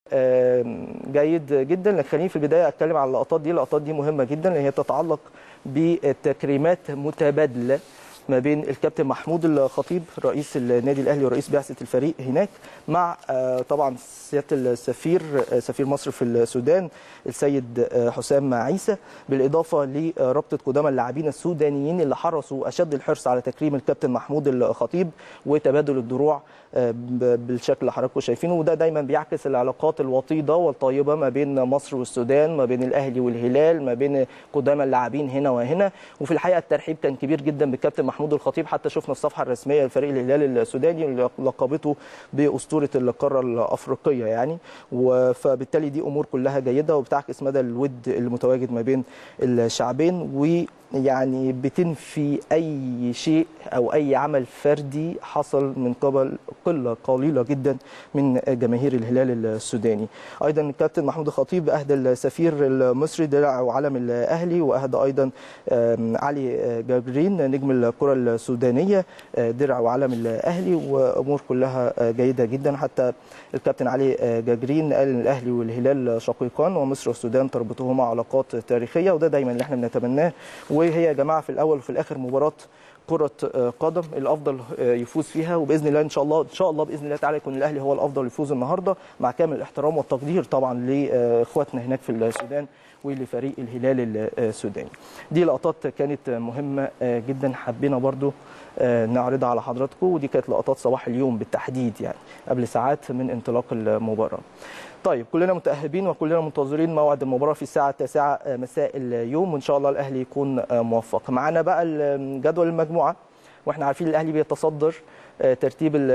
جيد جدا لكن خليني في البدايه اتكلم عن اللقطات دي اللقطات دي مهمه جدا لان هي تتعلق بتكريمات متبادله ما بين الكابتن محمود الخطيب رئيس النادي الاهلي ورئيس بعثه الفريق هناك مع طبعا سياده السفير سفير مصر في السودان السيد حسام عيسى بالاضافه لرابطه قدامى اللاعبين السودانيين اللي حرصوا اشد الحرص على تكريم الكابتن محمود الخطيب وتبادل الدروع بالشكل اللي حضراتكم شايفينه وده دايما بيعكس العلاقات الوطيده والطيبه ما بين مصر والسودان ما بين الاهلي والهلال ما بين قدامى اللاعبين هنا وهنا وفي الحقيقه الترحيب كان كبير جدا بالكابتن محمود الخطيب حتى شفنا الصفحه الرسميه لفريق الهلال السوداني اللي لقبته باسطوره القاره الافريقيه يعني فبالتالي دي امور كلها جيده وبتعكس مدى الود المتواجد ما بين الشعبين و يعني بتنفي اي شيء او اي عمل فردي حصل من قبل قله قليله جدا من جماهير الهلال السوداني ايضا الكابتن محمود الخطيب اهدى السفير المصري درع وعلم الاهلي واهدى ايضا علي جابرين نجم الكره السودانيه درع وعلم الاهلي وامور كلها جيده جدا حتى الكابتن علي جاجرين قال ان الاهلي والهلال شقيقان ومصر والسودان تربطهما علاقات تاريخيه وده دايما اللي احنا بنتمناه وهي يا جماعه في الاول وفي الاخر مباراه كرة قدم الافضل يفوز فيها وباذن الله ان شاء الله ان شاء الله باذن الله تعالى يكون الاهلي هو الافضل يفوز النهارده مع كامل الاحترام والتقدير طبعا لاخواتنا هناك في السودان ولفريق الهلال السوداني. دي لقطات كانت مهمه جدا حبينا برضو نعرضها على حضراتكم ودي كانت لقطات صباح اليوم بالتحديد يعني قبل ساعات من انطلاق المباراه. طيب كلنا متاهبين وكلنا منتظرين موعد المباراه في الساعه 9 مساء اليوم وان شاء الله الاهلي يكون موفق. معانا بقى جدول المجموعه واحنا عارفين الاهلي بيتصدر ترتيب